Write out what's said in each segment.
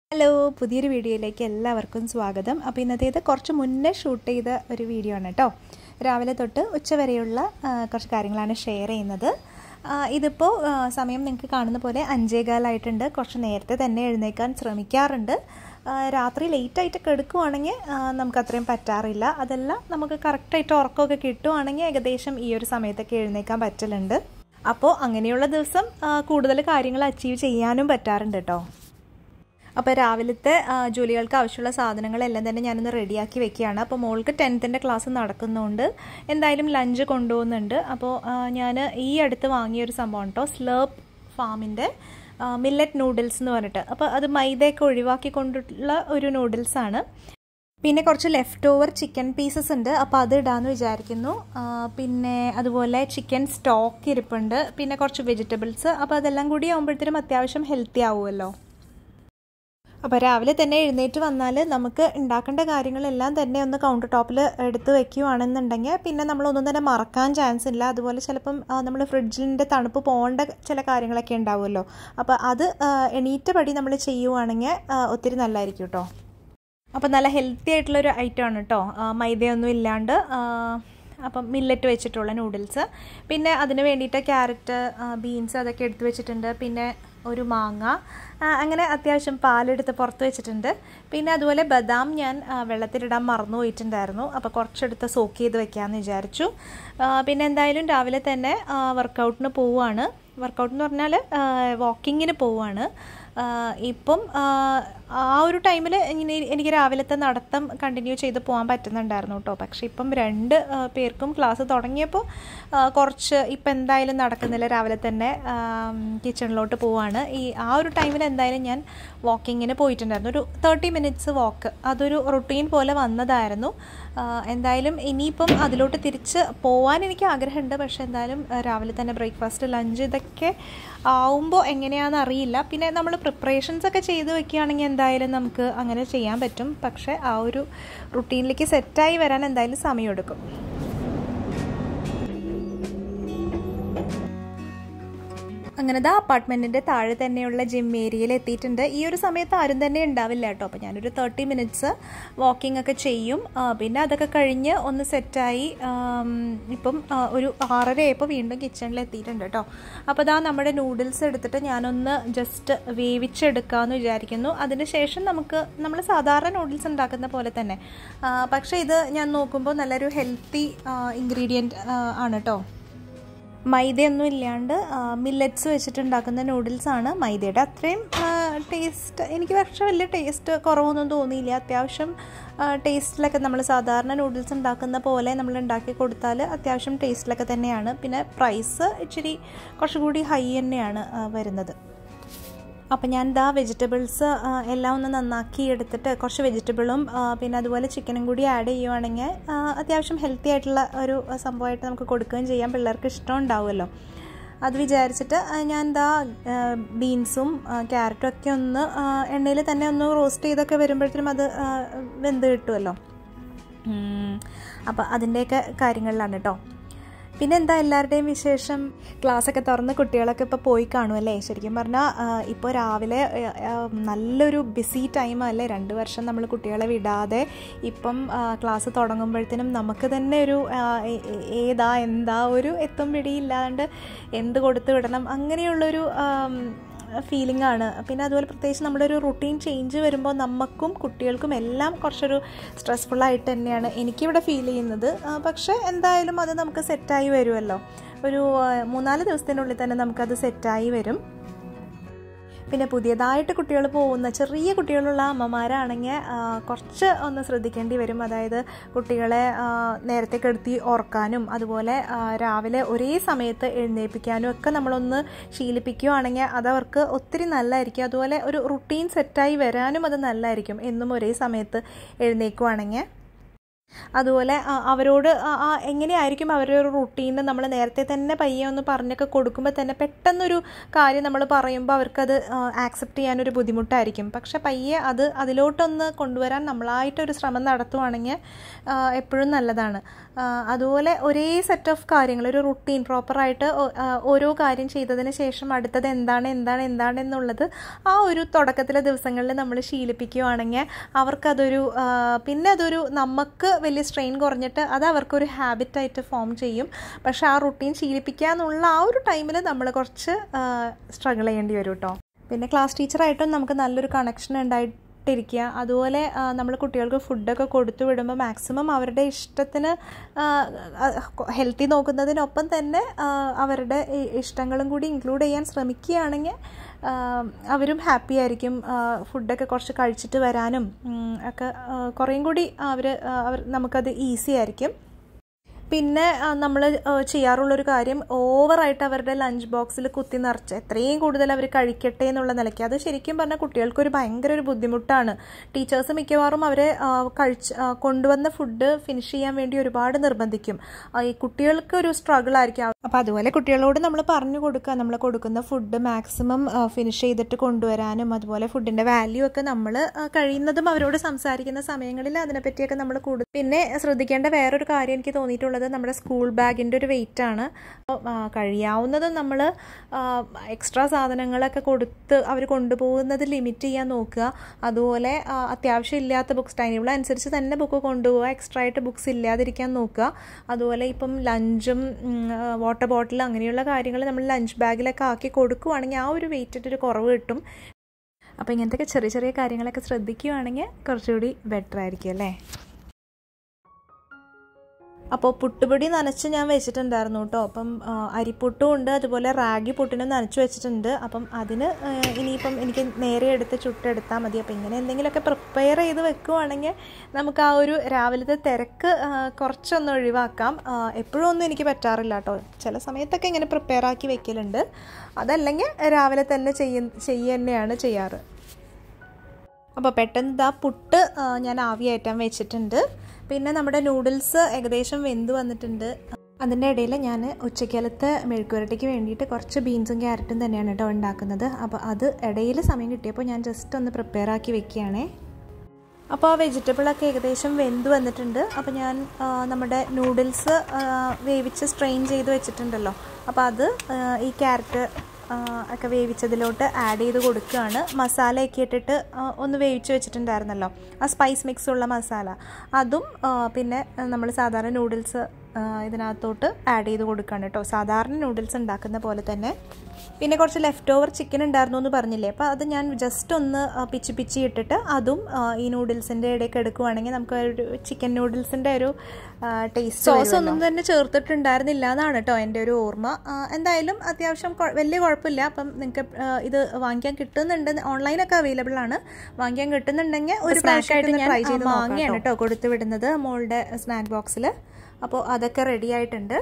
hello പുതിയൊരു വീഡിയോയിലേക്ക് എല്ലാവർക്കും സ്വാഗതം അപ്പോൾ ഇന്നത്തേത് കുറച്ച് മുന്നേ ഷൂട്ട് ചെയ്ത ഒരു വീഡിയോ ആണ് കേട്ടോ രാവിലെ തൊട്ട് ഉച്ച വരെയുള്ള ആ, കുറച്ച് കാര്യങ്ങളാണ് ഷെയർ ചെയ്യുന്നത് ആ, ഇതിപ്പോൾ ആ, സമയം നിങ്ങൾക്ക് കാണുന്ന പോലെ അഞ്ചേകാലായിട്ടുണ്ട് കുറച്ച് നേരത്തെ തന്നെ എഴുന്നേക്കാൻ ശ്രമിക്കാറുണ്ട് ആ, രാത്രി ലേറ്റായിട്ട് കിടക്കുവാണെങ്കിൽ നമുക്ക് അത്രയും പറ്റാറില്ല അതെല്ലാം നമുക്ക് കറക്റ്റായിട്ട് ഉറക്കമൊക്കെ കിട്ടുവാണെങ്കിൽ ഏകദേശം ഈ ഒരു സമയത്തൊക്കെ എഴുന്നേക്കാൻ പറ്റലുണ്ട് അപ്പോൾ അങ്ങനെയുള്ള ദിവസം ആ, കൂടുതൽ കാര്യങ്ങൾ അച്ചീവ് ചെയ്യാനും പറ്റാറുണ്ട് കേട്ടോ അപ്പോൾ രാവിലത്തെ ആ, ജോലികൾക്ക് ആവശ്യമുള്ള സാധനങ്ങളെല്ലാം തന്നെ ഞാനൊന്ന് റെഡിയാക്കി വെക്കുകയാണ് അപ്പോൾ മോൾക്ക് ടെൻത്തിൻ്റെ ക്ലാസ് നടക്കുന്നതുകൊണ്ട് എന്തായാലും ലഞ്ച് കൊണ്ടുപോകുന്നുണ്ട് അപ്പോൾ ഞാൻ ഈ അടുത്ത് വാങ്ങിയ ഒരു സംഭവം കേട്ടോ സ്ലേപ്പ് ഫാമിൻ്റെ മില്ലറ്റ് നൂഡിൽസ് എന്ന് പറഞ്ഞിട്ട് അപ്പോൾ അത് മൈദയൊക്കെ ഒഴിവാക്കിക്കൊണ്ടുള്ള ഒരു നൂഡിൽസാണ് പിന്നെ കുറച്ച് ലെഫ്റ്റ് ഓവർ ചിക്കൻ പീസസ് ഉണ്ട് അപ്പോൾ അത് ഇടാമെന്ന് വിചാരിക്കുന്നു ആ, പിന്നെ അതുപോലെ ചിക്കൻ സ്റ്റോക്ക് ഇരിപ്പുണ്ട് പിന്നെ കുറച്ച് വെജിറ്റബിൾസ് അപ്പോൾ അതെല്ലാം കൂടി ആകുമ്പോഴത്തേനും അത്യാവശ്യം ഹെൽത്തി ആവുമല്ലോ അപ്പോൾ രാവിലെ തന്നെ എഴുന്നേറ്റ് വന്നാൽ നമുക്ക് ഉണ്ടാക്കേണ്ട കാര്യങ്ങളെല്ലാം തന്നെ ഒന്ന് കൗണ്ടർ ടോപ്പിൽ എടുത്ത് വെക്കുകയാണെന്നുണ്ടെങ്കിൽ പിന്നെ നമ്മളൊന്നും തന്നെ മറക്കാൻ ചാൻസ് ഇല്ല അതുപോലെ ചിലപ്പം നമ്മൾ ഫ്രിഡ്ജിൻ്റെ തണുപ്പ് പോകേണ്ട ചില കാര്യങ്ങളൊക്കെ ഉണ്ടാവുമല്ലോ അപ്പോൾ അത് ആ, എണീറ്റ പടി നമ്മൾ ചെയ്യുവാണെങ്കിൽ ആ, ഒത്തിരി നല്ലതായിരിക്കും കേട്ടോ അപ്പോൾ നല്ല ഹെൽത്തി ആയിട്ടുള്ളൊരു ഐറ്റം ആണ് കേട്ടോ ആ, മൈദയൊന്നും ഇല്ലാണ്ട് ആ, അപ്പം മില്ലറ്റ് വെച്ചിട്ടുള്ള നൂഡിൽസ് പിന്നെ അതിന് വേണ്ടിയിട്ട് ക്യാരറ്റ് ബീൻസ് അതൊക്കെ എടുത്ത് വെച്ചിട്ടുണ്ട് പിന്നെ ഒരു മാങ്ങ ആ, അങ്ങനെ അത്യാവശ്യം പാലെടുത്ത് പുറത്ത് വെച്ചിട്ടുണ്ട് പിന്നെ അതുപോലെ ബദാം ഞാൻ ആ, വെള്ളത്തിലിടാൻ മറന്നു പോയിട്ടുണ്ടായിരുന്നു അപ്പോൾ കുറച്ചെടുത്ത് സോക്ക് ചെയ്ത് വെക്കാമെന്ന് വിചാരിച്ചു ആ, പിന്നെ എന്തായാലും രാവിലെ തന്നെ വർക്കൗട്ടിന് പോവുകയാണ് വർക്കൗട്ട് എന്ന് പറഞ്ഞാൽ വാക്കിങ്ങിന് പോവുകയാണ് ആ, ഇപ്പം ആ, ആ ഒരു ടൈമിൽ ഇങ്ങനെ എനിക്ക് രാവിലത്തെ നടത്തം കണ്ടിന്യൂ ചെയ്ത് പോകാൻ പറ്റുന്നുണ്ടായിരുന്നു കേട്ടോ പക്ഷേ ഇപ്പം രണ്ട് ആ, പേർക്കും ക്ലാസ് തുടങ്ങിയപ്പോൾ ആ, കുറച്ച് ഇപ്പം എന്തായാലും നടക്കുന്നില്ല രാവിലെ തന്നെ കിച്ചണിലോട്ട് പോവാണ് ഈ ആ ഒരു ടൈമിൽ എന്തായാലും ഞാൻ വാക്കിങ്ങിന് പോയിട്ടുണ്ടായിരുന്നു ഒരു തേർട്ടി മിനിറ്റ്സ് വാക്ക് അതൊരു റുട്ടീൻ പോലെ വന്നതായിരുന്നു ആ, എന്തായാലും ഇനിയിപ്പം അതിലോട്ട് തിരിച്ച് പോകാൻ എനിക്ക് ആഗ്രഹമുണ്ട് പക്ഷേ എന്തായാലും ആ, രാവിലെ തന്നെ ബ്രേക്ക്ഫാസ്റ്റ് ലഞ്ച് ഇതൊക്കെ ആവുമ്പോൾ എങ്ങനെയാണെന്ന് അറിയില്ല പിന്നെ നമ്മൾ പ്രിപ്പറേഷൻസ് ഒക്കെ ചെയ്ത് വെക്കുകയാണെങ്കിൽ എന്തായാലും നമുക്ക് അങ്ങനെ ചെയ്യാൻ പറ്റും പക്ഷേ ആ ഒരു റുട്ടീനിലേക്ക് സെറ്റായി വരാൻ എന്തായാലും സമയമെടുക്കും അങ്ങനെ ദാ അപ്പാർട്ട്മെൻറ്റിൻ്റെ താഴെ തന്നെയുള്ള ജിം ഏരിയയിൽ എത്തിയിട്ടുണ്ട് ഈ ഒരു സമയത്ത് ആരും തന്നെ ഉണ്ടാവില്ല കേട്ടോ അപ്പോൾ ഞാനൊരു തേർട്ടി മിനിറ്റ്സ് വാക്കിംഗ് ഒക്കെ ചെയ്യും ആ, പിന്നെ അതൊക്കെ കഴിഞ്ഞ് ഒന്ന് സെറ്റായി ഇപ്പം ആ, ഒരു ആറരയായപ്പോൾ വീണ്ടും കിച്ചണിൽ എത്തിയിട്ടുണ്ട് കേട്ടോ അപ്പോൾ ദാ നമ്മുടെ നൂഡിൽസ് എടുത്തിട്ട് ഞാനൊന്ന് ജസ്റ്റ് വേവിച്ചെടുക്കാമെന്ന് വിചാരിക്കുന്നു അതിന് ശേഷം നമുക്ക് നമ്മൾ സാധാരണ നൂഡിൽസ് ഉണ്ടാക്കുന്ന പോലെ തന്നെ ആ, പക്ഷേ ഇത് ഞാൻ നോക്കുമ്പോൾ നല്ലൊരു ഹെൽത്തി ഇൻഗ്രീഡിയൻറ്റ് ആണ് കേട്ടോ മൈദയൊന്നും ഇല്ലാണ്ട് മില്ലറ്റ്സ് വെച്ചിട്ടുണ്ടാക്കുന്ന നൂഡിൽസാണ് മൈദയുടെ അത്രയും ടേസ്റ്റ് എനിക്ക് പക്ഷേ വലിയ ടേസ്റ്റ് കുറവൊന്നും തോന്നിയില്ല അത്യാവശ്യം ടേസ്റ്റിലൊക്കെ നമ്മൾ സാധാരണ നൂഡിൽസ് ഉണ്ടാക്കുന്ന പോലെ നമ്മൾ ഉണ്ടാക്കി കൊടുത്താൽ അത്യാവശ്യം ടേസ്റ്റിലൊക്കെ തന്നെയാണ് പിന്നെ പ്രൈസ് ഇച്ചിരി കുറച്ചുകൂടി ഹൈ തന്നെയാണ് ആ, വരുന്നത് അപ്പം ഞാൻ ദാ വെജിറ്റബിൾസ് എല്ലാം ഒന്ന് നന്നാക്കി എടുത്തിട്ട് കുറച്ച് വെജിറ്റബിളും ആ, പിന്നെ അതുപോലെ ചിക്കനും കൂടി ആഡ് ചെയ്യുവാണെങ്കിൽ ആ, അത്യാവശ്യം ഹെൽത്തി ആയിട്ടുള്ള ഒരു സംഭവമായിട്ട് നമുക്ക് കൊടുക്കുകയും ചെയ്യാം പിള്ളേർക്ക് ഇഷ്ടം ഉണ്ടാവുമല്ലോ അത് വിചാരിച്ചിട്ട് ആ, ഞാൻ ദാ ബീൻസും ക്യാരറ്റും ഒക്കെ ഒന്ന് എണ്ണയിൽ തന്നെ ഒന്ന് റോസ്റ്റ് ചെയ്തൊക്കെ വരുമ്പോഴത്തേനും അത് ആ, വെന്ത് കിട്ടുമല്ലോ അപ്പോൾ അതിൻ്റെയൊക്കെ കാര്യങ്ങളിലാണ് കേട്ടോ പിന്നെ എന്താ എല്ലാവരുടെയും വിശേഷം ക്ലാസ്സൊക്കെ തുറന്ന് കുട്ടികളൊക്കെ ഇപ്പോൾ പോയി കാണുമല്ലേ ശരിക്കും പറഞ്ഞാൽ ഇപ്പോൾ രാവിലെ ആ, ആ, നല്ലൊരു ബിസി ടൈം അല്ലേ രണ്ട് വർഷം നമ്മൾ കുട്ടികളെ വിടാതെ ഇപ്പം ആ, ക്ലാസ് തുടങ്ങുമ്പോഴത്തേനും നമുക്ക് തന്നെ ഒരു ആ, ഏ- ഏ- ഏതാ എന്താ ഒരു എത്തും പിടിയില്ലാണ്ട് എന്ത് കൊടുത്തു വിടണം അങ്ങനെയുള്ളൊരു ആം, ഫീലിംഗ് ആണ് പിന്നെ അതുപോലെ പ്രത്യേകിച്ച് നമ്മുടെ ഒരു റുട്ടീൻ ചേഞ്ച് വരുമ്പോൾ നമുക്കും കുട്ടികൾക്കും എല്ലാം കുറച്ചൊരു സ്ട്രെസ്ഫുൾ ആയിട്ട് തന്നെയാണ് എനിക്കിവിടെ ഫീൽ ചെയ്യുന്നത് ആ, പക്ഷേ എന്തായാലും അത് നമുക്ക് സെറ്റായി വരുമല്ലോ ഒരു ആ, മൂന്നാല് ദിവസത്തിനുള്ളിൽ തന്നെ നമുക്കത് സെറ്റായി വരും പിന്നെ പുതിയതായിട്ട് കുട്ടികൾ പോകുന്ന ചെറിയ കുട്ടികളുള്ള അമ്മമാരാണെങ്കിൽ ആ, കുറച്ച് ഒന്ന് ശ്രദ്ധിക്കേണ്ടി വരും അതായത് കുട്ടികളെ ആ, നേരത്തെ കെടുത്തി ഓർക്കാനും അതുപോലെ ആ, രാവിലെ ഒരേ സമയത്ത് എഴുന്നേൽപ്പിക്കാനും ഒക്കെ നമ്മളൊന്ന് ശീലിപ്പിക്കുകയാണെങ്കിൽ അതവർക്ക് ഒത്തിരി നല്ലതായിരിക്കും അതുപോലെ ഒരു റുട്ടീൻ സെറ്റായി വരാനും അത് നല്ലതായിരിക്കും എന്നും ഒരേ സമയത്ത് എഴുന്നേൽക്കുവാണെങ്കിൽ അതുപോലെ ആ, അവരോട് ആ- ആ എങ്ങനെയായിരിക്കും അവരുടെ ഒരു റുട്ടീന് നമ്മൾ നേരത്തെ തന്നെ പയ്യെ ഒന്ന് പറഞ്ഞൊക്കെ കൊടുക്കുമ്പോൾ തന്നെ പെട്ടെന്നൊരു കാര്യം നമ്മൾ പറയുമ്പോൾ അവർക്കത് ആക്സെപ്റ്റ് ചെയ്യാനൊരു ബുദ്ധിമുട്ടായിരിക്കും പക്ഷെ പയ്യെ അത് അതിലോട്ടൊന്ന് കൊണ്ടുവരാൻ നമ്മളായിട്ടൊരു ശ്രമം നടത്തുവാണെങ്കിൽ എപ്പോഴും നല്ലതാണ് ആ, അതുപോലെ ഒരേ സെറ്റ് ഓഫ് കാര്യങ്ങൾ ഒരു റുട്ടീൻ പ്രോപ്പറായിട്ട് ഓരോ കാര്യം ചെയ്തതിന് ശേഷം അടുത്തത് എന്താണ് എന്താണ് എന്താണ് എന്നുള്ളത് ആ ഒരു തുടക്കത്തിലെ ദിവസങ്ങളിൽ നമ്മൾ ശീലിപ്പിക്കുകയാണെങ്കിൽ അവർക്കതൊരു ആ, പിന്നെ അതൊരു നമുക്ക് വലിയ സ്ട്രെയിൻ കുറഞ്ഞിട്ട് അത് അവർക്കൊരു ഹാബിറ്റായിട്ട് ഫോം ചെയ്യും പക്ഷെ ആ റുട്ടീൻ ശീലിപ്പിക്കുക എന്നുള്ള ആ ഒരു ടൈമിൽ നമ്മൾ കുറച്ച് സ്ട്രഗിൾ ചെയ്യേണ്ടി വരും കേട്ടോ പിന്നെ ക്ലാസ് ടീച്ചറായിട്ടും നമുക്ക് നല്ലൊരു കണക്ഷൻ ഉണ്ടായിട്ടിരിക്കുക അതുപോലെ നമ്മൾ കുട്ടികൾക്ക് ഫുഡൊക്കെ കൊടുത്തു വിടുമ്പോൾ മാക്സിമം അവരുടെ ഇഷ്ടത്തിന് ഹെൽത്തി നോക്കുന്നതിനൊപ്പം തന്നെ ആ, അവരുടെ ഇ- ഇഷ്ടങ്ങളും കൂടി ഇൻക്ലൂഡ് ചെയ്യാൻ ശ്രമിക്കുകയാണെങ്കിൽ ആ, അവരും ഹാപ്പി ആയിരിക്കും ആ, ഫുഡൊക്കെ കുറച്ച് കഴിച്ചിട്ട് വരാനും ഉം, ഒക്കെ ആ, കുറേയും കൂടി അവർ അവർ നമുക്കത് ഈസി ആയിരിക്കും പിന്നെ നമ്മൾ ചെയ്യാറുള്ളൊരു കാര്യം ഓവറായിട്ട് അവരുടെ ലഞ്ച് ബോക്സിൽ കുത്തി നിറച്ച് എത്രയും കൂടുതൽ അവർ കഴിക്കട്ടെ എന്നുള്ള നിലയ്ക്ക് അത് ശരിക്കും പറഞ്ഞാൽ കുട്ടികൾക്കൊരു ഭയങ്കര ഒരു ബുദ്ധിമുട്ടാണ് ടീച്ചേഴ്സ് മിക്കവാറും അവരെ ആ, കഴിച്ച് ആ, കൊണ്ടുവന്ന ഫുഡ് ഫിനിഷ് ചെയ്യാൻ വേണ്ടി ഒരുപാട് നിർബന്ധിക്കും ആ, ഈ കുട്ടികൾക്ക് ഒരു സ്ട്രഗിൾ ആയിരിക്കും അപ്പോൾ അതുപോലെ കുട്ടികളോട് നമ്മൾ പറഞ്ഞു കൊടുക്കുക നമ്മൾ കൊടുക്കുന്ന ഫുഡ് മാക്സിമം ഫിനിഷ് ചെയ്തിട്ട് കൊണ്ടുവരാനും അതുപോലെ ഫുഡിൻ്റെ വാല്യൂ ഒക്കെ നമ്മൾ കഴിയുന്നതും അവരോട് സംസാരിക്കുന്ന സമയങ്ങളിൽ അതിനെപ്പറ്റിയൊക്കെ നമ്മൾ കൂടുതൽ പിന്നെ ശ്രദ്ധിക്കേണ്ട വേറൊരു കാര്യം എനിക്ക് തോന്നിയിട്ടുള്ളത് നമ്മുടെ സ്കൂൾ ബാഗിൻ്റെ ഒരു വെയിറ്റ് ആണ് അപ്പോൾ, ആ, കഴിയാവുന്നതും നമ്മൾ എക്സ്ട്രാ സാധനങ്ങളൊക്കെ കൊടുത്ത് അവർ കൊണ്ടുപോകുന്നത് ലിമിറ്റ് ചെയ്യാൻ നോക്കുക അതുപോലെ ആ, അത്യാവശ്യം ഇല്ലാത്ത ബുക്സ് ടൈം ടേബിൾ അനുസരിച്ച് തന്നെ ബുക്ക് കൊണ്ടുപോകുക എക്സ്ട്രാ ആയിട്ട് ബുക്സ് ഇല്ലാതിരിക്കാൻ നോക്കുക അതുപോലെ ഇപ്പം ലഞ്ചും വാട്ടർ ബോട്ടിൽ അങ്ങനെയുള്ള കാര്യങ്ങൾ നമ്മൾ ലഞ്ച് ബാഗിലൊക്കെ ആക്കി കൊടുക്കുവാണെങ്കിൽ ആ ഒരു വെയിറ്റിൻ്റെ ഒരു കുറവ് കിട്ടും അപ്പോൾ ഇങ്ങനത്തെ ചെറിയ ചെറിയ കാര്യങ്ങളൊക്കെ ശ്രദ്ധിക്കുകയാണെങ്കിൽ കുറച്ചുകൂടി ബെറ്റർ ആയിരിക്കും അല്ലേ അപ്പോൾ പുട്ടുപൊടി നനച്ച് ഞാൻ വെച്ചിട്ടുണ്ടായിരുന്നു കേട്ടോ അപ്പം ആ, അരിപ്പുട്ടും ഉണ്ട് അതുപോലെ റാഗി പുട്ടിനും നനച്ച് വെച്ചിട്ടുണ്ട് അപ്പം അതിന് ആ, ഇനിയിപ്പം എനിക്ക് നേരെ എടുത്ത് ചുട്ടെടുത്താൽ മതി അപ്പം ഇങ്ങനെ എന്തെങ്കിലുമൊക്കെ പ്രിപ്പയർ ചെയ്ത് വെക്കുവാണെങ്കിൽ നമുക്ക് ആ ഒരു രാവിലത്തെ തിരക്ക് ആ, കുറച്ചൊന്ന് ഒഴിവാക്കാം ആ, എപ്പോഴും ഒന്നും എനിക്ക് പറ്റാറില്ല കേട്ടോ ചില സമയത്തൊക്കെ ഇങ്ങനെ പ്രിപ്പയർ ആക്കി വെക്കലുണ്ട് അതല്ലെങ്കിൽ രാവിലെ തന്നെ ചെയ്യ ചെയ്യുക തന്നെയാണ് ചെയ്യാറ് അപ്പോൾ പെട്ടെന്ന് ഇതാ പുട്ട് ആ, ഞാൻ ആവി കയറ്റാൻ വെച്ചിട്ടുണ്ട് പിന്നെ നമ്മുടെ നൂഡിൽസ് ഏകദേശം വെന്ത് വന്നിട്ടുണ്ട് അതിൻ്റെ ഇടയിൽ ഞാൻ ഉച്ചക്കാലത്തെ മെഴുക്കുവരട്ടിക്ക് വേണ്ടിയിട്ട് കുറച്ച് ബീൻസും ക്യാരറ്റും തന്നെയാണ് കേട്ടോ ഉണ്ടാക്കുന്നത് അപ്പോൾ അത് ഇടയിൽ സമയം കിട്ടിയപ്പോൾ ഞാൻ ജസ്റ്റ് ഒന്ന് പ്രിപ്പയർ ആക്കി വെക്കുകയാണേ അപ്പോൾ ആ വെജിറ്റബിളൊക്കെ ഏകദേശം വെന്ത് വന്നിട്ടുണ്ട് അപ്പോൾ ഞാൻ ആ, നമ്മുടെ നൂഡിൽസ് വേവിച്ച് സ്ട്രെയിൻ ചെയ്ത് വെച്ചിട്ടുണ്ടല്ലോ അപ്പോൾ അത് ആ, ഈ ക്യാരറ്റ് ആ, ഒക്കെ വേവിച്ചതിലോട്ട് ആഡ് ചെയ്ത് കൊടുക്കുകയാണ് മസാലയൊക്കെ ഇട്ടിട്ട് ആ, ഒന്ന് വേവിച്ച് വെച്ചിട്ടുണ്ടായിരുന്നല്ലോ ആ സ്പൈസ് മിക്സ് ഉള്ള മസാല അതും ആ, പിന്നെ നമ്മൾ സാധാരണ നൂഡിൽസ് ഇതിനകത്തോട്ട് ആഡ് ചെയ്ത് കൊടുക്കുകയാണ് കേട്ടോ സാധാരണ നൂഡിൽസ് ഉണ്ടാക്കുന്ന പോലെ തന്നെ പിന്നെ കുറച്ച് ലെഫ്റ്റ് ഓവർ ചിക്കൻ ഉണ്ടായിരുന്നു എന്ന് പറഞ്ഞില്ലേ അപ്പോൾ അത് ഞാൻ ജസ്റ്റ് ഒന്ന് ആ, പിച്ചി പിച്ചി ഇട്ടിട്ട് അതും ആ, ഈ നൂഡിൽസിൻ്റെ ഇടയ്ക്ക് എടുക്കുവാണെങ്കിൽ നമുക്ക് ഒരു ചിക്കൻ നൂഡിൽസിൻ്റെ ഒരു ടേസ്റ്റ് സോസ് ഒന്നും തന്നെ ചേർത്തിട്ടുണ്ടായിരുന്നില്ല എന്നാണ് കേട്ടോ എൻ്റെ ഒരു ഓർമ്മ ആ, എന്തായാലും അത്യാവശ്യം കൊ- വലിയ കുഴപ്പമില്ല അപ്പം നിങ്ങൾക്ക് ഇത് വാങ്ങിക്കാൻ കിട്ടുന്നുണ്ട് ഓൺലൈനൊക്കെ അവൈലബിൾ ആണ് വാങ്ങിക്കാൻ കിട്ടുന്നുണ്ടെങ്കിൽ ഒരു പ്രാവശ്യമായിട്ട് ഞാൻ ട്രൈ ചെയ്ത് മാങ്ങയാണ് കേട്ടോ കൊടുത്തു വിടുന്നത് മോളുടെ സ്നാക്ക് ബോക്സിൽ അപ്പോൾ അതൊക്കെ റെഡി ആയിട്ടുണ്ട്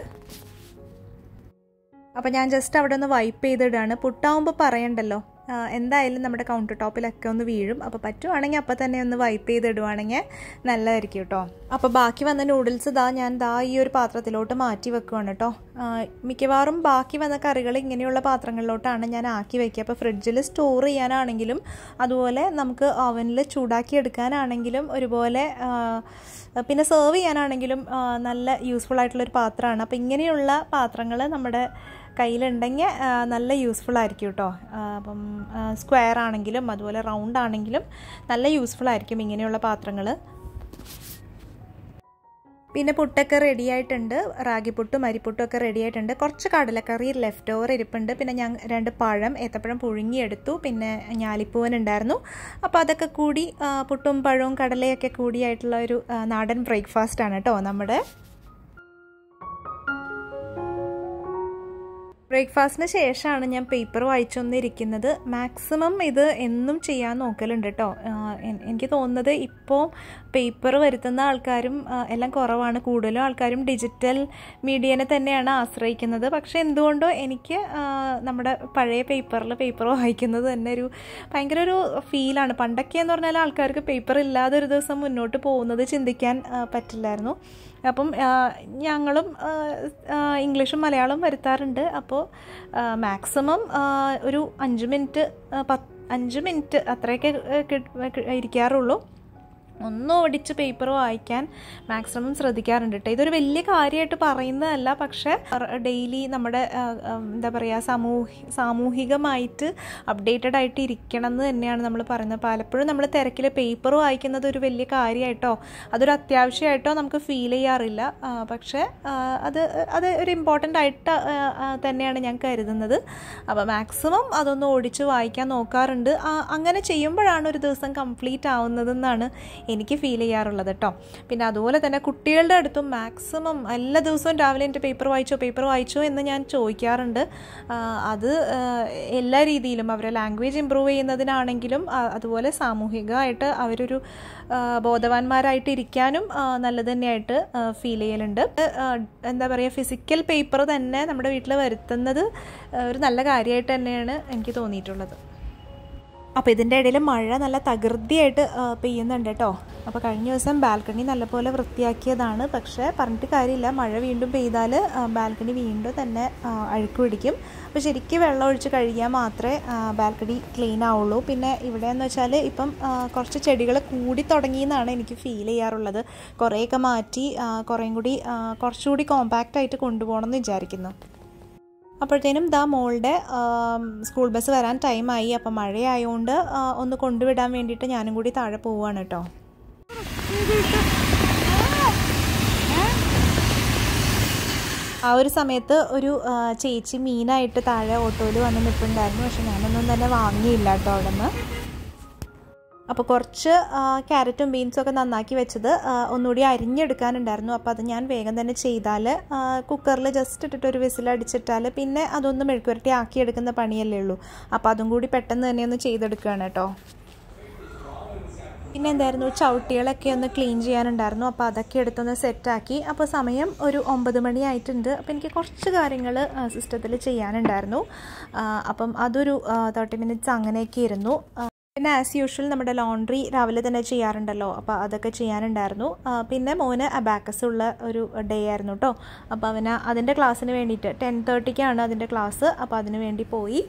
അപ്പോൾ ഞാൻ ജസ്റ്റ് അവിടെ ഒന്ന് വൈപ്പ് ചെയ്തിടാണ് പുട്ടാവുമ്പോൾ പറയണ്ടല്ലോ ആ, എന്തായാലും നമ്മുടെ കൗണ്ടർ ടോപ്പിലൊക്കെ ഒന്ന് വീഴും അപ്പോൾ പറ്റുവാണെങ്കിൽ അപ്പോൾ തന്നെ ഒന്ന് വൈപ്പ് ചെയ്തിടുവാണെങ്കിൽ നല്ലതായിരിക്കും കേട്ടോ അപ്പോൾ ബാക്കി വന്ന നൂഡിൽസ് ദാ ഞാൻ ദാ ഈ ഒരു പാത്രത്തിലോട്ട് മാറ്റി വെക്കുവാണ് കേട്ടോ ആ, മിക്കവാറും ബാക്കി വന്ന കറികൾ ഇങ്ങനെയുള്ള പാത്രങ്ങളിലോട്ടാണ് ഞാൻ ആക്കി വെക്കുക അപ്പോൾ ഫ്രിഡ്ജിൽ സ്റ്റോർ ചെയ്യാനാണെങ്കിലും അതുപോലെ നമുക്ക് ഓവനിൽ ചൂടാക്കി എടുക്കാനാണെങ്കിലും ഒരുപോലെ ആ, പിന്നെ സെർവ് ചെയ്യാനാണെങ്കിലും ആ, നല്ല യൂസ്ഫുൾ ആയിട്ടുള്ളൊരു പാത്രമാണ് അപ്പോൾ ഇങ്ങനെയുള്ള പാത്രങ്ങൾ നമ്മുടെ കയ്യിലുണ്ടെങ്കിൽ ആ, നല്ല യൂസ്ഫുൾ ആയിരിക്കും കേട്ടോ ആ, അപ്പം സ്ക്വയർ ആണെങ്കിലും അതുപോലെ റൗണ്ട് ആണെങ്കിലും നല്ല യൂസ്ഫുൾ ആയിരിക്കും ഇങ്ങനെയുള്ള പാത്രങ്ങൾ പിന്നെ പുട്ടൊക്കെ റെഡി ആയിട്ടുണ്ട് റാഗിപ്പുട്ടും അരിപ്പുട്ടും ഒക്കെ റെഡി ആയിട്ടുണ്ട് കുറച്ച് കടലക്കറി ലെഫ്റ്റ് ഓവർ ഇരിപ്പുണ്ട് പിന്നെ ഞാൻ രണ്ട് പഴം ഏത്തപ്പഴം പുഴുങ്ങിയെടുത്തു പിന്നെ ഞാലിപ്പൂവൻ ഉണ്ടായിരുന്നു അപ്പോൾ അതൊക്കെ കൂടി ആ, പുട്ടും പഴവും കടലയൊക്കെ കൂടിയായിട്ടുള്ള ഒരു ആ, നാടൻ ബ്രേക്ക്ഫാസ്റ്റ് ആണ് കേട്ടോ നമ്മുടെ ബ്രേക്ക്ഫാസ്റ്റിന് ശേഷമാണ് ഞാൻ പേപ്പർ വായിച്ചൊന്നിരിക്കുന്നത് മാക്സിമം ഇത് എന്നും ചെയ്യാൻ നോക്കലുണ്ട് കേട്ടോ എനിക്ക് തോന്നുന്നത് ഇപ്പോൾ പേപ്പർ വരുത്തുന്ന ആൾക്കാരും എല്ലാം കുറവാണ് കൂടുതലും ആൾക്കാരും ഡിജിറ്റൽ മീഡിയനെ തന്നെയാണ് ആശ്രയിക്കുന്നത് പക്ഷേ എന്തുകൊണ്ടോ എനിക്ക് നമ്മുടെ പഴയ പേപ്പറിൽ പേപ്പർ വായിക്കുന്നത് തന്നെ ഒരു ഭയങ്കര ഒരു ഫീലാണ് പണ്ടൊക്കെ എന്ന് പറഞ്ഞാൽ ആൾക്കാർക്ക് പേപ്പർ ഇല്ലാതെ ഒരു ദിവസം മുന്നോട്ട് പോകുന്നത് ചിന്തിക്കാൻ പറ്റില്ലായിരുന്നു അപ്പം ഞങ്ങളും ഇംഗ്ലീഷും മലയാളവും വരുത്താറുണ്ട് അപ്പോൾ മാക്സിമം ഒരു അഞ്ച് മിനിറ്റ് പത്ത് അഞ്ച് മിനിറ്റ് അത്രയൊക്കെ ഇരിക്കാറുള്ളൂ ഒന്ന് ഓടിച്ച് പേപ്പർ വായിക്കാൻ മാക്സിമം ശ്രദ്ധിക്കാറുണ്ട് കേട്ടോ ഇതൊരു വലിയ കാര്യമായിട്ട് പറയുന്നതല്ല പക്ഷേ ഡെയിലി നമ്മുടെ എന്താ പറയുക സമൂഹി സാമൂഹികമായിട്ട് അപ്ഡേറ്റഡ് ആയിട്ട് ഇരിക്കണം എന്ന് തന്നെയാണ് നമ്മൾ പറയുന്നത് പലപ്പോഴും നമ്മൾ തിരക്കിൽ പേപ്പർ വായിക്കുന്നത് ഒരു വലിയ കാര്യമായിട്ടോ അതൊരു അത്യാവശ്യമായിട്ടോ നമുക്ക് ഫീൽ ചെയ്യാറില്ല പക്ഷേ അത് അത് ഒരു ഇമ്പോർട്ടൻ്റ് ആയിട്ട് തന്നെയാണ് ഞാൻ കരുതുന്നത് അപ്പോൾ മാക്സിമം അതൊന്ന് ഓടിച്ച് വായിക്കാൻ നോക്കാറുണ്ട് അങ്ങനെ ചെയ്യുമ്പോഴാണ് ഒരു ദിവസം കംപ്ലീറ്റ് ആവുന്നതെന്നാണ് എനിക്ക് ഫീൽ ചെയ്യാറുള്ളത് കേട്ടോ പിന്നെ അതുപോലെ തന്നെ കുട്ടികളുടെ അടുത്തും മാക്സിമം എല്ലാ ദിവസവും രാവിലെ എൻ്റെ പേപ്പർ വായിച്ചോ പേപ്പർ വായിച്ചോ എന്ന് ഞാൻ ചോദിക്കാറുണ്ട് അത് എല്ലാ രീതിയിലും അവരെ ലാംഗ്വേജ് ഇമ്പ്രൂവ് ചെയ്യുന്നതിനാണെങ്കിലും അതുപോലെ സാമൂഹികമായിട്ട് അവരൊരു ബോധവാന്മാരായിട്ട് ഇരിക്കാനും നല്ലത് തന്നെയായിട്ട് ഫീൽ ചെയ്യലുണ്ട് എന്താ പറയുക ഫിസിക്കൽ പേപ്പർ തന്നെ നമ്മുടെ വീട്ടിൽ വരുത്തുന്നത് ഒരു നല്ല കാര്യമായിട്ട് തന്നെയാണ് എനിക്ക് തോന്നിയിട്ടുള്ളത് അപ്പോൾ ഇതിൻ്റെ ഇടയിൽ മഴ നല്ല തകൃതിയായിട്ട് പെയ്യുന്നുണ്ട് കേട്ടോ അപ്പോൾ കഴിഞ്ഞ ദിവസം ബാൽക്കണി നല്ലപോലെ വൃത്തിയാക്കിയതാണ് പക്ഷേ പറഞ്ഞിട്ട് കാര്യമില്ല മഴ വീണ്ടും പെയ്താൽ ബാൽക്കണി വീണ്ടും തന്നെ അഴുക്ക് പിടിക്കും അപ്പോൾ ശരിക്കും വെള്ളം ഒഴിച്ച് കഴുകിയാൽ മാത്രമേ ബാൽക്കണി ക്ലീൻ ആവുള്ളൂ പിന്നെ ഇവിടെ എന്ന് വെച്ചാൽ ഇപ്പം കുറച്ച് ചെടികൾ കൂടി തുടങ്ങിയെന്നാണ് എനിക്ക് ഫീൽ ചെയ്യാറുള്ളത് കുറേയൊക്കെ മാറ്റി കുറേയും കൂടി കുറച്ചുകൂടി കോമ്പാക്റ്റ് ആയിട്ട് കൊണ്ടുപോകണം എന്ന് വിചാരിക്കുന്നു അപ്പോഴത്തേനും ദാ മോളുടെ സ്കൂൾ ബസ് വരാൻ ടൈമായി അപ്പം മഴയായതുകൊണ്ട് ഒന്ന് കൊണ്ടുവിടാൻ വേണ്ടിയിട്ട് ഞാനും കൂടി താഴെ പോവുകയാണ് കേട്ടോ ആ ഒരു സമയത്ത് ഒരു ചേച്ചി മീനായിട്ട് താഴെ ഓട്ടോയിൽ വന്ന് നിൽപ്പുണ്ടായിരുന്നു പക്ഷെ ഞാനൊന്നും തന്നെ വാങ്ങിയില്ല കേട്ടോ അവിടെ നിന്ന് അപ്പോൾ കുറച്ച് ക്യാരറ്റും ബീൻസും ഒക്കെ നന്നാക്കി വെച്ചത് ഒന്നുകൂടി അരിഞ്ഞെടുക്കാനുണ്ടായിരുന്നു അപ്പോൾ അത് ഞാൻ വേഗം തന്നെ ചെയ്താൽ കുക്കറിൽ ജസ്റ്റ് ഇട്ടിട്ട് ഒരു വിസിൽ അടിച്ചിട്ടാൽ പിന്നെ അതൊന്ന് മെഴുക്കുരട്ടി ആക്കിയെടുക്കുന്ന പണിയല്ലേ ഉള്ളൂ അപ്പോൾ അതും കൂടി പെട്ടെന്ന് തന്നെ ഒന്ന് ചെയ്തെടുക്കുകയാണ് കേട്ടോ പിന്നെ എന്തായിരുന്നു ചവിട്ടികളൊക്കെ ഒന്ന് ക്ലീൻ ചെയ്യാനുണ്ടായിരുന്നു അപ്പോൾ അതൊക്കെ എടുത്തൊന്ന് സെറ്റാക്കി അപ്പോൾ സമയം ഒരു ഒമ്പത് മണി ആയിട്ടുണ്ട് അപ്പോൾ എനിക്ക് കുറച്ച് കാര്യങ്ങൾ സിസ്റ്റത്തിൽ ചെയ്യാനുണ്ടായിരുന്നു അപ്പം അതൊരു തേർട്ടി മിനിറ്റ്സ് അങ്ങനെയൊക്കെ ഇരുന്നു പിന്നെ ആസ് യൂഷ്വൽ നമ്മുടെ ലോണ്ട്രി രാവിലെ തന്നെ ചെയ്യാറുണ്ടല്ലോ അപ്പോൾ അതൊക്കെ ചെയ്യാനുണ്ടായിരുന്നു പിന്നെ മോന് അബാക്കസ് ഉള്ള ഒരു ഡേ ആയിരുന്നു കേട്ടോ അപ്പോൾ അവന് അതിൻ്റെ ക്ലാസ്സിന് വേണ്ടിയിട്ട് ടെൻ തേർട്ടിക്കാണ് അതിൻ്റെ ക്ലാസ് അപ്പോൾ അതിന് വേണ്ടി പോയി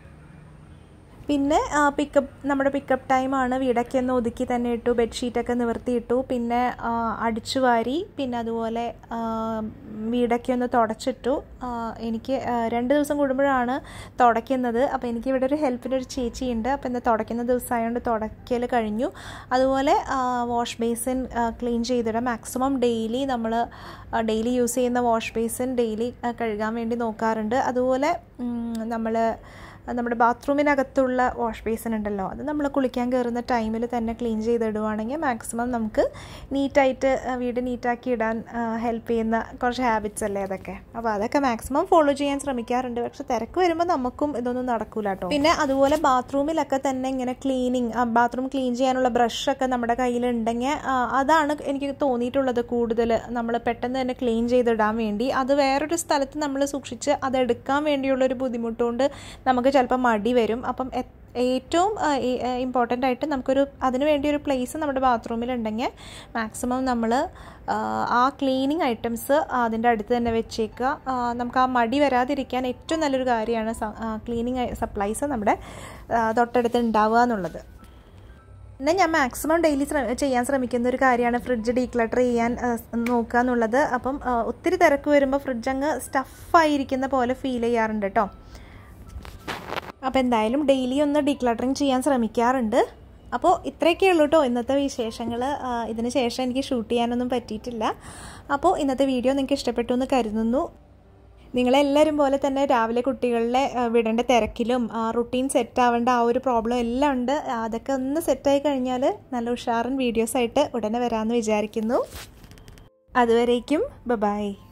പിന്നെ പിക്കപ്പ് നമ്മുടെ പിക്കപ്പ് ടൈമാണ് വീടൊക്കെ ഒന്ന് ഒതുക്കി തന്നെ ഇട്ടു ബെഡ്ഷീറ്റൊക്കെ നിവർത്തിയിട്ടു പിന്നെ അടിച്ചു വാരി പിന്നെ അതുപോലെ വീടൊക്കെ ഒന്ന് തുടച്ചിട്ടു എനിക്ക് രണ്ട് ദിവസം കൂടുമ്പോഴാണ് തുടയ്ക്കുന്നത് അപ്പോൾ എനിക്ക് ഇവിടെ ഒരു ഹെൽപ്പിൻ്റെ ഒരു ചേച്ചിയുണ്ട് അപ്പോൾ ഇന്ന് തുടയ്ക്കുന്ന ദിവസമായതുകൊണ്ട് തുടയ്ക്കൽ കഴിഞ്ഞു അതുപോലെ വാഷ് ബേസിൻ ക്ലീൻ ചെയ്തിടാം മാക്സിമം ഡെയിലി നമ്മൾ ഡെയിലി യൂസ് ചെയ്യുന്ന വാഷ് ബേസിൻ ഡെയിലി കഴുകാൻ വേണ്ടി നോക്കാറുണ്ട് അതുപോലെ നമ്മൾ നമ്മുടെ ബാത്റൂമിനകത്തുള്ള വാഷ് ബേസിൻ ഉണ്ടല്ലോ അത് നമ്മൾ കുളിക്കാൻ കയറുന്ന ടൈമിൽ തന്നെ ക്ലീൻ ചെയ്തിടുവാണെങ്കിൽ മാക്സിമം നമുക്ക് നീറ്റായിട്ട് വീട് നീറ്റാക്കി ഇടാൻ ഹെൽപ്പ് ചെയ്യുന്ന കുറച്ച് ഹാബിറ്റ്സ് അല്ലേ അതൊക്കെ അപ്പോൾ അതൊക്കെ മാക്സിമം ഫോളോ ചെയ്യാൻ ശ്രമിക്കാറുണ്ട് പക്ഷെ തിരക്ക് വരുമ്പോൾ നമുക്കും ഇതൊന്നും നടക്കൂല കേട്ടോ പിന്നെ അതുപോലെ ബാത്റൂമിലൊക്കെ തന്നെ ഇങ്ങനെ ക്ലീനിങ് ബാത്റൂം ക്ലീൻ ചെയ്യാനുള്ള ബ്രഷൊക്കെ നമ്മുടെ കയ്യിലുണ്ടെങ്കിൽ അതാണ് എനിക്ക് തോന്നിയിട്ടുള്ളത് കൂടുതൽ നമ്മൾ പെട്ടെന്ന് തന്നെ ക്ലീൻ ചെയ്തിടാൻ വേണ്ടി അത് വേറൊരു സ്ഥലത്ത് നമ്മൾ സൂക്ഷിച്ച് അതെടുക്കാൻ വേണ്ടിയുള്ളൊരു ബുദ്ധിമുട്ടുകൊണ്ട് നമുക്ക് ചിലപ്പോൾ മടി വരും അപ്പം ഏറ്റവും ഇമ്പോർട്ടൻ്റ് ആയിട്ട് നമുക്കൊരു അതിന് വേണ്ടി ഒരു പ്ലേസ് നമ്മുടെ ബാത്റൂമിൽ ഉണ്ടെങ്കിൽ മാക്സിമം നമ്മൾ ആ ക്ലീനിങ് ഐറ്റംസ് അതിൻ്റെ അടുത്ത് തന്നെ വെച്ചേക്കുക നമുക്ക് ആ മടി വരാതിരിക്കാൻ ഏറ്റവും നല്ലൊരു കാര്യമാണ് ക്ലീനിങ് സപ്ലൈസ് നമ്മുടെ തൊട്ടടുത്ത് ഉണ്ടാവുക എന്നുള്ളത് പിന്നെ ഞാൻ മാക്സിമം ഡെയിലി ചെയ്യാൻ ശ്രമിക്കുന്ന ഒരു കാര്യമാണ് ഫ്രിഡ്ജ് ഡീക്ലട്ടർ ചെയ്യാൻ നോക്കുക എന്നുള്ളത് അപ്പം ഒത്തിരി തിരക്ക് വരുമ്പോൾ ഫ്രിഡ്ജ് അങ്ങ് സ്റ്റഫായിരിക്കുന്ന പോലെ ഫീൽ ചെയ്യാറുണ്ട് കേട്ടോ അപ്പോൾ എന്തായാലും ഡെയിലി ഒന്ന് ഡീക്ലട്ടറിങ് ചെയ്യാൻ ശ്രമിക്കാറുണ്ട് അപ്പോൾ ഇത്രയൊക്കെ ഉള്ളൂ കേട്ടോ ഇന്നത്തെ വിശേഷങ്ങൾ ഇതിന് ശേഷം എനിക്ക് ഷൂട്ട് ചെയ്യാനൊന്നും പറ്റിയിട്ടില്ല അപ്പോൾ ഇന്നത്തെ വീഡിയോ നിങ്ങൾക്ക് ഇഷ്ടപ്പെട്ടു എന്ന് കരുതുന്നു നിങ്ങളെല്ലാവരും പോലെ തന്നെ രാവിലെ കുട്ടികളെ വിടേണ്ട തിരക്കിലും റുട്ടീൻ സെറ്റ് ആവേണ്ട ആ ഒരു പ്രോബ്ലം എല്ലാം ഉണ്ട് അതൊക്കെ ഒന്ന് സെറ്റായി കഴിഞ്ഞാൽ നല്ല ഉഷാറൻ വീഡിയോസായിട്ട് ഉടനെ വരാമെന്ന് വിചാരിക്കുന്നു അതുവരേക്കും ബൈ